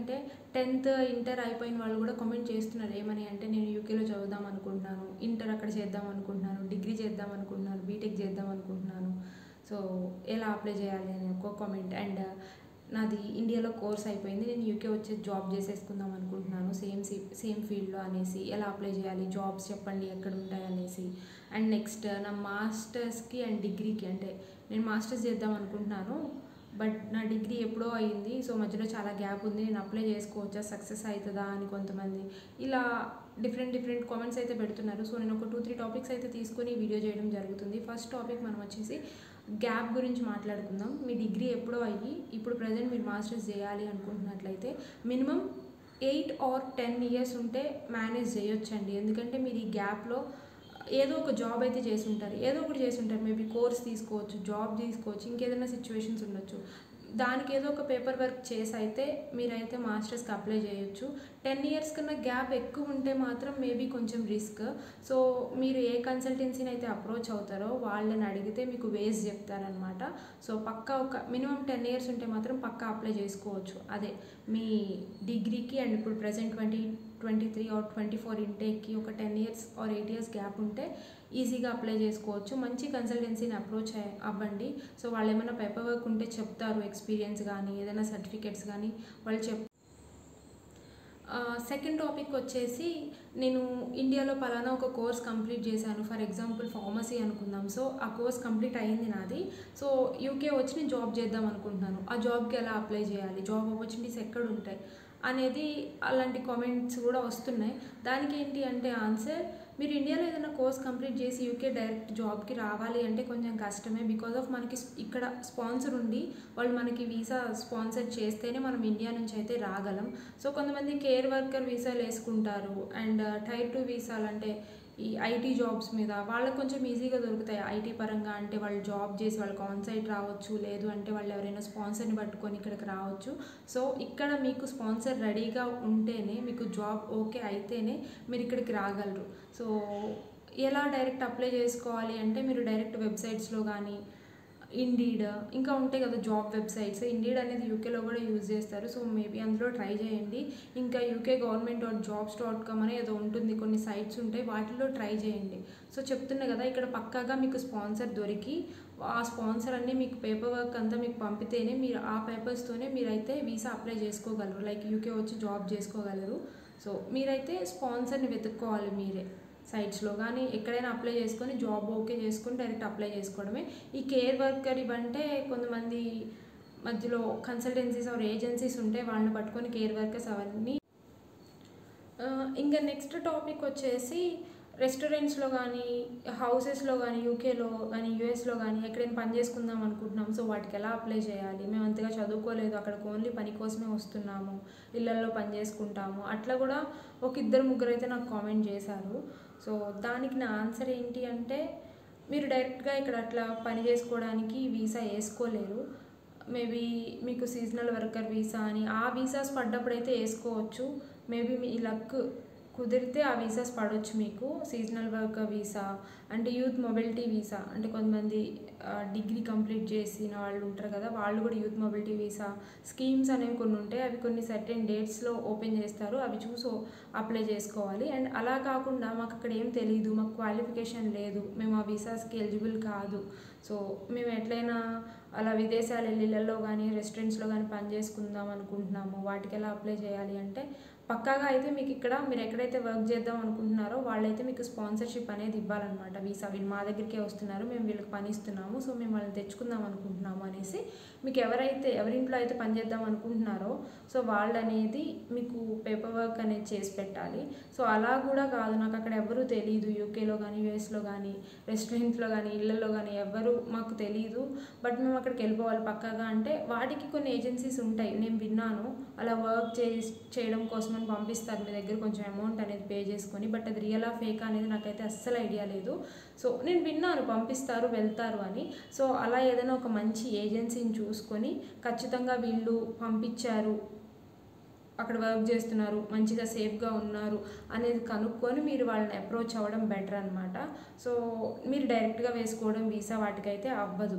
అంటే tenth inter అయిపోయిన వాళ్ళు కూడా కామెంట్ చేస్తున్నారు ఏమని అంటే నేను యూకేలో చదువుదాం అనుకుంటున్నాను ఇంటర్ అక్కడ చేద్దాం అనుకుంటున్నాను డిగ్రీ చేద్దాం అనుకుంటున్నాను బీటెక్ చేద్దాం అనుకుంటున్నాను సో ఎలా అప్లై చేయాలి అని ఒక కామెంట్ అండ్ నాది ఇండియాలో కోర్స్ అయిపోయింది నేను యూకే వచ్చి జాబ్ చేసేసుకుందాం అనుకుంటున్నాను సేమ్ సేమ్ ఫీల్డ్లో అనేసి ఎలా అప్లై చేయాలి జాబ్స్ చెప్పండి ఎక్కడ ఉంటాయి అనేసి అండ్ నెక్స్ట్ నా మాస్టర్స్కి అండ్ డిగ్రీకి అంటే నేను మాస్టర్స్ చేద్దాం అనుకుంటున్నాను బట్ నా డిగ్రీ ఎప్పుడో అయింది సో మధ్యలో చాలా గ్యాప్ ఉంది నేను అప్లై చేసుకోవచ్చా సక్సెస్ అవుతుందా అని కొంతమంది ఇలా డిఫరెంట్ డిఫరెంట్ కామెంట్స్ అయితే పెడుతున్నారు సో నేను ఒక టూ త్రీ టాపిక్స్ అయితే తీసుకొని వీడియో చేయడం జరుగుతుంది ఫస్ట్ టాపిక్ మనం వచ్చేసి గ్యాప్ గురించి మాట్లాడుకుందాం మీ డిగ్రీ ఎప్పుడో అయ్యి ఇప్పుడు ప్రజెంట్ మీరు మాస్టర్స్ చేయాలి అనుకుంటున్నట్లయితే minimum eight or ten years ఉంటే మేనేజ్ చేయొచ్చండి ఎందుకంటే మీరు ఈ గ్యాప్లో ఏదో ఒక జాబ్ అయితే చేసి ఉంటారు ఏదో ఒకటి చేసి ఉంటారు మేబీ కోర్స్ తీసుకోవచ్చు జాబ్ తీసుకోవచ్చు ఇంకేదైనా సిచ్యువేషన్స్ ఉండొచ్చు దానికి ఏదో ఒక పేపర్ వర్క్ చేసి అయితే మీరైతే మాస్టర్స్కి అప్లై చేయొచ్చు టెన్ ఇయర్స్ కన్నా గ్యాప్ ఎక్కువ ఉంటే మాత్రం మేబీ కొంచెం రిస్క్ సో మీరు ఏ కన్సల్టెన్సీని అయితే అప్రోచ్ అవుతారో వాళ్ళని అడిగితే మీకు వేస్ చెప్తారనమాట సో పక్కా ఒక మినిమం టెన్ ఇయర్స్ ఉంటే మాత్రం పక్కా అప్లై చేసుకోవచ్చు అదే మీ డిగ్రీకి అండ్ ఇప్పుడు present twenty twenty three or twenty four ఇంటేక్కి ఒక ten years or eight years gap ఉంటే ఈజీగా అప్లై చేసుకోవచ్చు మంచి కన్సల్టెన్సీని అప్రోచ్ అవ్వండి సో వాళ్ళు ఏమైనా పేపర్ వర్క్ ఉంటే చెప్తారు ఎక్స్పీరియన్స్ కానీ ఏదైనా సర్టిఫికేట్స్ కానీ వాళ్ళు చెప్ సెకండ్ టాపిక్ వచ్చేసి నేను ఇండియాలో పలానా ఒక కోర్స్ కంప్లీట్ చేశాను ఫర్ ఎగ్జాంపుల్ ఫార్మసీ అనుకుందాం సో ఆ కోర్స్ కంప్లీట్ అయ్యింది నాది సో యూకే వచ్చి నేను జాబ్ చేద్దాం అనుకుంటున్నాను ఆ జాబ్కి ఎలా అప్లై చేయాలి జాబ్ ఆపర్చునిటీస్ ఎక్కడ ఉంటాయి అనేది అలాంటి కామెంట్స్ కూడా వస్తున్నాయి దానికి ఏంటి అంటే ఆన్సర్ మీరు ఇండియాలో ఏదైనా కోర్స్ కంప్లీట్ చేసి యూకే డైరెక్ట్ జాబ్కి రావాలి అంటే కొంచెం కష్టమే బికాజ్ ఆఫ్ మనకి ఇక్కడ స్పాన్సర్ ఉండి వాళ్ళు మనకి వీసా స్పాన్సర్ చేస్తేనే మనం ఇండియా నుంచి అయితే రాగలం సో కొంతమంది కేర్ వర్కర్ వీసాలు వేసుకుంటారు అండ్ టైర్ టూ వీసాలు అంటే ఈ ఐటీ జాబ్స్ మీద వాళ్ళకి కొంచెం ఈజీగా దొరుకుతాయి ఐటీ పరంగా అంటే వాళ్ళు జాబ్ చేసి వాళ్ళకి ఆన్ సైట్ రావచ్చు లేదు అంటే వాళ్ళు ఎవరైనా స్పాన్సర్ని పట్టుకొని ఇక్కడికి రావచ్చు సో ఇక్కడ మీకు స్పాన్సర్ రెడీగా ఉంటేనే మీకు జాబ్ ఓకే అయితేనే మీరు ఇక్కడికి రాగలరు సో ఎలా డైరెక్ట్ అప్లై చేసుకోవాలి అంటే మీరు డైరెక్ట్ వెబ్సైట్స్లో కానీ ఇండీడ్ ఇంకా ఉంటాయి కదా జాబ్ వెబ్సైట్స్ ఇండీడ్ అనేది యూకేలో కూడా యూజ్ చేస్తారు సో మేబీ అందులో ట్రై చేయండి ఇంకా UK government dot jobs dot com అని ఏదో ఉంటుంది కొన్ని సైట్స్ ఉంటాయి వాటిలో ట్రై చేయండి సో చెప్తున్నా కదా ఇక్కడ పక్కాగా మీకు స్పాన్సర్ దొరికి ఆ స్పాన్సర్ అన్నీ మీకు పేపర్ వర్క్ అంతా మీకు పంపితేనే మీరు ఆ పేపర్స్తోనే మీరైతే వీసా అప్లై చేసుకోగలరు లైక్ యూకే వచ్చి జాబ్ చేసుకోగలరు సో మీరైతే స్పాన్సర్ని వెతుక్కోవాలి మీరే సైట్స్లో కానీ ఎక్కడైనా అప్లై చేసుకొని జాబ్ ఓకే చేసుకొని డైరెక్ట్ అప్లై చేసుకోవడమే ఈ కేర్ వర్కర్ ఇవంటే కొంతమంది మధ్యలో కన్సల్టెన్సీస్ ఆర్ ఏజెన్సీస్ ఉంటే వాళ్ళని పట్టుకొని కేర్ వర్కర్స్ అవన్నీ ఇంకా నెక్స్ట్ టాపిక్ వచ్చేసి రెస్టారెంట్స్లో కానీ హౌసెస్లో కానీ యూకేలో కానీ యూఎస్లో కానీ ఎక్కడైనా పని చేసుకుందాం అనుకుంటున్నాం సో వాటికి ఎలా అప్లై చేయాలి మేము అంతగా చదువుకోలేదు అక్కడికి ఓన్లీ పని కోసమే వస్తున్నాము ఇళ్ళల్లో పని చేసుకుంటాము అట్లా కూడా ఒక ఇద్దరు ముగ్గురు అయితే నాకు కామెంట్ చేశారు సో దానికి నా ఆన్సర్ ఏంటి అంటే మీరు డైరెక్ట్గా ఇక్కడ అట్లా పని చేసుకోవడానికి వీసా వేసుకోలేరు మేబీ మీకు సీజనల్ వర్కర్ వీసా అని ఆ వీసాస్ పడ్డప్పుడైతే వేసుకోవచ్చు మేబీ మీ లక్ కుదిరితే ఆ వీసాస్ పడవచ్చు మీకు సీజనల్ వర్క్ వీసా అంటే యూత్ మొబిలిటీ వీసా అంటే కొంతమంది డిగ్రీ కంప్లీట్ చేసిన వాళ్ళు ఉంటారు కదా వాళ్ళు కూడా యూత్ మొబిలిటీ వీసా స్కీమ్స్ అనేవి కొన్ని ఉంటాయి అవి కొన్ని సర్టెన్ డేట్స్లో ఓపెన్ చేస్తారు అవి చూసి అప్లై చేసుకోవాలి అండ్ అలా కాకుండా మాకు అక్కడ ఏం తెలియదు మాకు క్వాలిఫికేషన్ లేదు మేము ఆ వీసాస్కి ఎలిజిబుల్ కాదు సో మేము ఎట్లయినా అలా విదేశాలు వెళ్ళిళ్ళల్లో కానీ రెస్టారెంట్స్లో కానీ పని చేసుకుందాం అనుకుంటున్నాము వాటికి ఎలా అప్లై చేయాలి అంటే పక్కాగా అయితే మీకు ఇక్కడ మీరు ఎక్కడైతే వర్క్ చేద్దాం అనుకుంటున్నారో వాళ్ళైతే మీకు స్పాన్సర్షిప్ అనేది ఇవ్వాలన్నమాట వీసా వీళ్ళు మా దగ్గరికే వస్తున్నారు మేము వీళ్ళకి పని ఇస్తున్నాము సో మేము వాళ్ళని తెచ్చుకుందాం అనుకుంటున్నాము అనేసి మీకు ఎవరైతే ఎవరింట్లో అయితే పని చేద్దాం అనుకుంటున్నారో సో వాళ్ళు అనేది మీకు పేపర్ వర్క్ అనేది చేసి పెట్టాలి సో అలా కూడా కాదు నాకు అక్కడ ఎవరు తెలియదు యూకేలో కానీ యూఎస్లో కానీ రెస్టారెంట్లో కానీ ఇళ్ళల్లో కానీ ఎవరు మాకు తెలియదు బట్ మేము అక్కడికి వెళ్ళిపోవాలి పక్కాగా అంటే వాటికి కొన్ని ఏజెన్సీస్ ఉంటాయి నేను విన్నాను అలా వర్క్ చే చేయడం కోసం అని పంపిస్తారు మీ దగ్గర కొంచెం అమౌంట్ అనేది పే చేసుకొని బట్ అది రియలా ఫేక్ అనేది నాకైతే అస్సలు ఐడియా లేదు సో నేను విన్నాను పంపిస్తారు వెళ్తారు అని సో అలా ఏదైనా ఒక మంచి ఏజెన్సీని చూసుకొని ఖచ్చితంగా వీళ్ళు పంపించారు అక్కడ వర్క్ చేస్తున్నారు మంచిగా సేఫ్గా ఉన్నారు అనేది కనుక్కొని మీరు వాళ్ళని అప్రోచ్ అవ్వడం బెటర్ అనమాట సో మీరు డైరెక్ట్గా వేసుకోవడం వీసా వాటికైతే అవ్వదు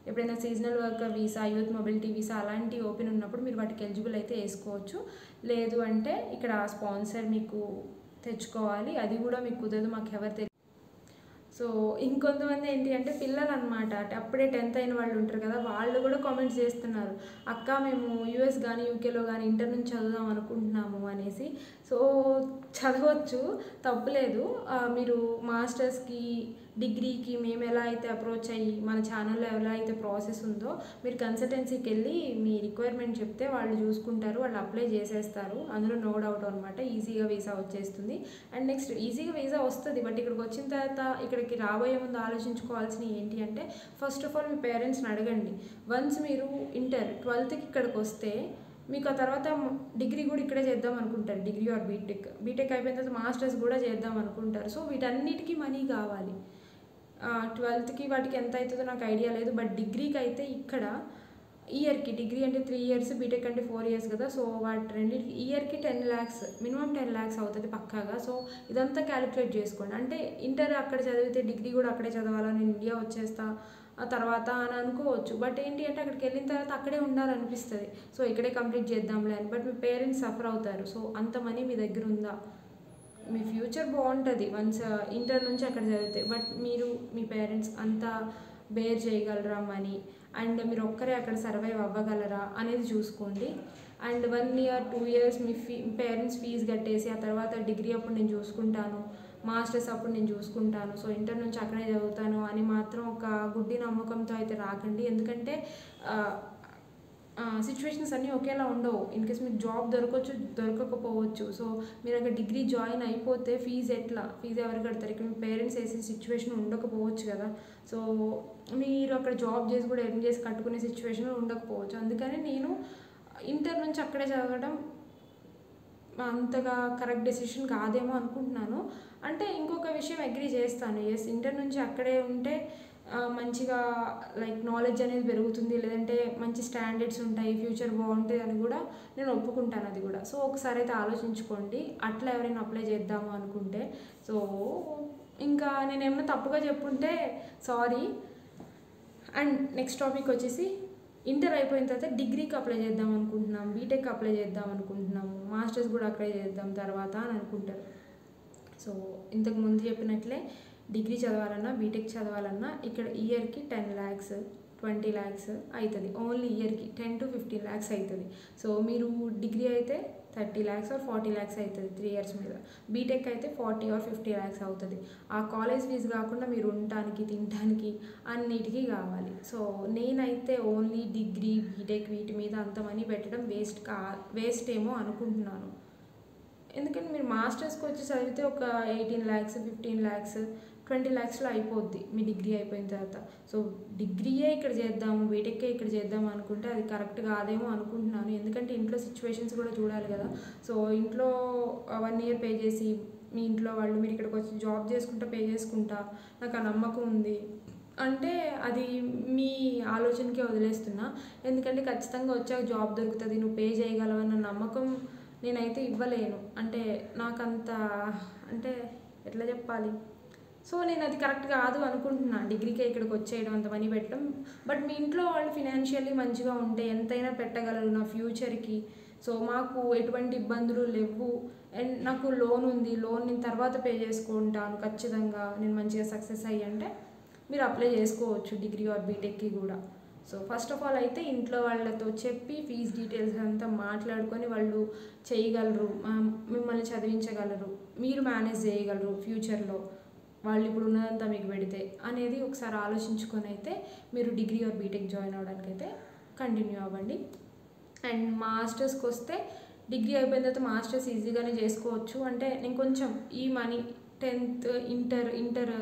ఎప్పుడైనా seasonal worker visa youth mobility visa అలాంటి ఓపెన్ ఉన్నప్పుడు మీరు వాటికి ఎలిజిబుల్ అయితే వేసుకోవచ్చు లేదు అంటే ఇక్కడ స్పాన్సర్ మీకు తెచ్చుకోవాలి అది కూడా మీకు కుదరదు మాకు ఎవరు తెలియదు సో ఇంకొంతమంది ఏంటి అంటే పిల్లలు అనమాట అప్పుడే టెన్త్ అయిన వాళ్ళు ఉంటారు కదా వాళ్ళు కూడా కామెంట్స్ చేస్తున్నారు అక్క మేము యూఎస్ కానీ యూకేలో కానీ ఇంటర్ నుంచి చదువుదాం అనుకుంటున్నాము అనేసి సో చదవచ్చు తప్పులేదు ఆ, మీరు మాస్టర్స్కి డిగ్రీకి మేము ఎలా అయితే అప్రోచ్ అయ్యి మన ఛానల్లో ఎలా అయితే ప్రాసెస్ ఉందో మీరు కన్సల్టెన్సీకి వెళ్ళి మీ రిక్వైర్మెంట్ చెప్తే వాళ్ళు చూసుకుంటారు వాళ్ళు అప్లై చేసేస్తారు అందులో నో డౌట్ అనమాట ఈజీగా వీసా వచ్చేస్తుంది అండ్ నెక్స్ట్ ఈజీగా వీసా వస్తుంది బట్ ఇక్కడికి వచ్చిన తర్వాత ఇక్కడికి రాబోయే ముందు ఆలోచించుకోవాల్సిన ఏంటి అంటే ఫస్ట్ ఆఫ్ ఆల్ మీ పేరెంట్స్ని అడగండి వన్స్ మీరు ఇంటర్ ట్వెల్త్కి ఇక్కడికి వస్తే మీకు ఆ తర్వాత డిగ్రీ కూడా ఇక్కడే చేద్దాం అనుకుంటారు డిగ్రీ ఆర్ బీటెక్ బీటెక్ అయిపోయిన తర్వాత మాస్టర్స్ కూడా చేద్దాం అనుకుంటారు సో వీటన్నిటికీ మనీ కావాలి ట్వెల్త్కి వాటికి ఎంత అవుతుందో నాకు ఐడియా లేదు బట్ డిగ్రీకి అయితే ఇక్కడ ఇయర్కి డిగ్రీ అంటే త్రీ ఇయర్స్ బీటెక్ అంటే ఫోర్ ఇయర్స్ కదా సో వాటి రెండింటికి ఇయర్కి ten lakhs minimum ten lakhs అవుతుంది పక్కాగా సో ఇదంతా క్యాలిక్యులేట్ చేసుకోండి అంటే ఇంటర్ అక్కడ చదివితే డిగ్రీ కూడా అక్కడే చదవాలా నేను ఇండియా వచ్చేస్తా ఆ తర్వాత అని అనుకోవచ్చు బట్ ఏంటి అంటే అక్కడికి వెళ్ళిన తర్వాత అక్కడే ఉండాలనిపిస్తుంది సో ఇక్కడే కంప్లీట్ చేద్దాంలే అని బట్ మీ పేరెంట్స్ సఫర్ అవుతారు సో అంత మనీ మీ దగ్గర ఉందా మీ ఫ్యూచర్ బాగుంటుంది వన్స్ ఇంటర్ నుంచి అక్కడ చదివితే బట్ మీరు మీ పేరెంట్స్ అంతా బేర్ చేయగలరా మనీ అండ్ మీరు ఒక్కరే అక్కడ సర్వైవ్ అవ్వగలరా అనేది చూసుకోండి and one year two years మీ ఫీ పేరెంట్స్ ఫీజు కట్టేసి ఆ తర్వాత డిగ్రీ అప్పుడు నేను చూసుకుంటాను మాస్టర్స్ అప్పుడు నేను చూసుకుంటాను సో ఇంటర్ నుంచి అక్కడే చదువుతాను అని మాత్రం ఒక గుడ్డి నమ్మకంతో అయితే రాకండి ఎందుకంటే సిచ్యువేషన్స్ అన్నీ ఒకేలా ఉండవు ఇన్ కేస్ మీకు జాబ్ దొరకవచ్చు దొరకకపోవచ్చు సో మీరు అక్కడ డిగ్రీ జాయిన్ అయిపోతే ఫీజు ఎట్లా ఫీజు ఎవరు కడతారు ఇక్కడ మీ పేరెంట్స్ వేసే సిచ్యువేషన్ ఉండకపోవచ్చు కదా సో మీరు అక్కడ జాబ్ చేసి కూడా ఎర్న్ చేసి కట్టుకునే సిచ్యువేషన్ ఉండకపోవచ్చు అందుకని నేను ఇంటర్ నుంచి అక్కడే చదవడం అంతగా కరెక్ట్ డెసిషన్ కాదేమో అనుకుంటున్నాను అంటే ఇంకొక విషయం అగ్రి చేస్తాను ఎస్ ఇంటర్ నుంచి అక్కడే ఉంటే ఆ, మంచిగా లైక్ నాలెడ్జ్ అనేది పెరుగుతుంది లేదంటే మంచి స్టాండర్డ్స్ ఉంటాయి ఫ్యూచర్ బాగుంటుంది అని కూడా నేను ఒప్పుకుంటాను అది కూడా సో ఒకసారి అయితే ఆలోచించుకోండి అట్లా ఎవరైనా అప్లై చేద్దాము అనుకుంటే సో ఇంకా నేను ఏమైనా తప్పుగా చెప్పుంటే సారీ అండ్ నెక్స్ట్ టాపిక్ వచ్చేసి ఇంటర్ అయిపోయిన తర్వాత డిగ్రీకి అప్లై చేద్దాం అనుకుంటున్నాం బీటెక్ అప్లై చేద్దాం అనుకుంటున్నాము మాస్టర్స్ కూడా అప్లై చేద్దాం తర్వాత అని అనుకుంటారు సో ఇంతకు ముందు చెప్పినట్లే డిగ్రీ చదవాలన్నా బీటెక్ చదవాలన్నా ఇక్కడ ఇయర్కి టెన్ ల్యాక్స్ ట్వంటీ ల్యాక్స్ అవుతుంది ఓన్లీ ఇయర్కి టెన్ టు ఫిఫ్టీన్ ల్యాక్స్ అవుతుంది సో మీరు డిగ్రీ అయితే thirty lakhs or forty lakhs అవుతుంది త్రీ ఇయర్స్ మీద బీటెక్ అయితే ఫార్టీ ఆర్ ఫిఫ్టీ ల్యాక్స్ అవుతుంది ఆ కాలేజ్ ఫీజు కాకుండా మీరు ఉండటానికి తినడానికి అన్నిటికీ కావాలి సో నేనైతే ఓన్లీ డిగ్రీ బీటెక్ వీటి మీద అంత మనీ పెట్టడం వేస్ట్ కా వేస్ట్ ఏమో అనుకుంటున్నాను ఎందుకంటే మీరు మాస్టర్స్కి వచ్చి చదివితే ఒక eighteen lakhs fifteen lakhs twenty ల్యాక్స్లో అయిపోద్ది మీ డిగ్రీ అయిపోయిన తర్వాత సో డిగ్రీయే ఇక్కడ చేద్దాము బీటెక్కే ఇక్కడ చేద్దాం అనుకుంటే అది కరెక్ట్ కాదేమో అనుకుంటున్నాను ఎందుకంటే ఇంట్లో సిచ్యువేషన్స్ కూడా చూడాలి కదా సో ఇంట్లో వన్ ఇయర్ పే చేసి మీ ఇంట్లో వాళ్ళు మీరు ఇక్కడికి వచ్చి జాబ్ చేసుకుంటా పే చేసుకుంటా నాకు ఆ నమ్మకం ఉంది అంటే అది మీ ఆలోచనకే వదిలేస్తున్నా ఎందుకంటే ఖచ్చితంగా వచ్చాక జాబ్ దొరుకుతుంది నువ్వు పే చేయగలవన్న నమ్మకం నేనైతే ఇవ్వలేను అంటే నాకంత అంటే ఎట్లా చెప్పాలి సో నేను అది కరెక్ట్ కాదు అనుకుంటున్నా డిగ్రీకే ఇక్కడికి వచ్చేయడం అంత మనీ పెట్టడం బట్ మీ ఇంట్లో వాళ్ళు ఫినాన్షియల్లీ మంచిగా ఉంటే ఎంతైనా పెట్టగలరు నా ఫ్యూచర్కి సో మాకు ఎటువంటి ఇబ్బందులు లేవు అండ్ నాకు లోన్ ఉంది లోన్ నేను తర్వాత పే చేసుకుంటాను ఖచ్చితంగా నేను మంచిగా సక్సెస్ అయ్యి అంటే మీరు అప్లై చేసుకోవచ్చు డిగ్రీ ఆర్ బీటెక్కి కూడా సో ఫస్ట్ ఆఫ్ ఆల్ అయితే ఇంట్లో వాళ్ళతో చెప్పి ఫీజ్ డీటెయిల్స్ అంతా మాట్లాడుకొని వాళ్ళు చేయగలరు ఆ, మిమ్మల్ని చదివించగలరు మీరు మేనేజ్ చేయగలరు ఫ్యూచర్లో వాళ్ళు ఇప్పుడు ఉన్నదంతా మీకు పెడితే అనేది ఒకసారి ఆలోచించుకొని అయితే మీరు డిగ్రీ ఆర్ బీటెక్ జాయిన్ అవ్వడానికి అయితే కంటిన్యూ అవ్వండి అండ్ మాస్టర్స్కి వస్తే డిగ్రీ అయిపోయిన తర్వాత మాస్టర్స్ ఈజీగానే చేసుకోవచ్చు అంటే నేను కొంచెం ఈ money tenth inter inter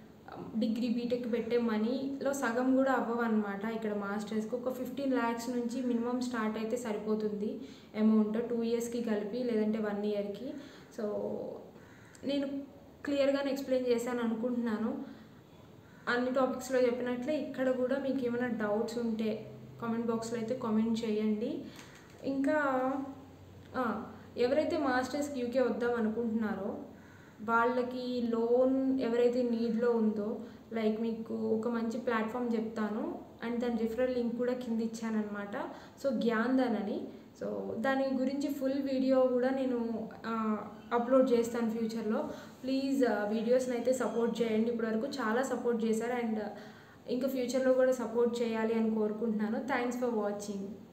degree B Tech పెట్టే మనీలో సగం కూడా అవ్వవన్నమాట ఇక్కడ మాస్టర్స్కి ఒక ఫిఫ్టీన్ ల్యాక్స్ నుంచి మినిమం స్టార్ట్ అయితే సరిపోతుంది అమౌంట్ టూ ఇయర్స్కి కలిపి లేదంటే వన్ ఇయర్కి సో నేను క్లియర్గానే ఎక్స్ప్లెయిన్ చేశాను అనుకుంటున్నాను అన్ని టాపిక్స్లో చెప్పినట్లే ఇక్కడ కూడా మీకు ఏమైనా డౌట్స్ ఉంటే కామెంట్ బాక్స్లో అయితే కామెంట్ చేయండి ఇంకా ఆ, ఎవరైతే మాస్టర్స్కి యూకే వద్దాం అనుకుంటున్నారో వాళ్ళకి లోన్ ఎవరైతే నీడ్లో ఉందో లైక్ మీకు ఒక మంచి ప్లాట్ఫామ్ చెప్తాను అండ్ దాని రిఫరల్ లింక్ కూడా కింద ఇచ్చానమాట సో జ్ఞాన్దన్ అని సో దాని గురించి ఫుల్ వీడియో కూడా నేను అప్లోడ్ చేస్తాను ఫ్యూచర్లో ప్లీజ్ వీడియోస్ని అయితే సపోర్ట్ చేయండి ఇప్పటివరకు చాలా సపోర్ట్ చేశారు అండ్ ఇంకా ఫ్యూచర్లో కూడా సపోర్ట్ చేయాలి అని కోరుకుంటున్నాను థ్యాంక్స్ ఫర్ వాచింగ్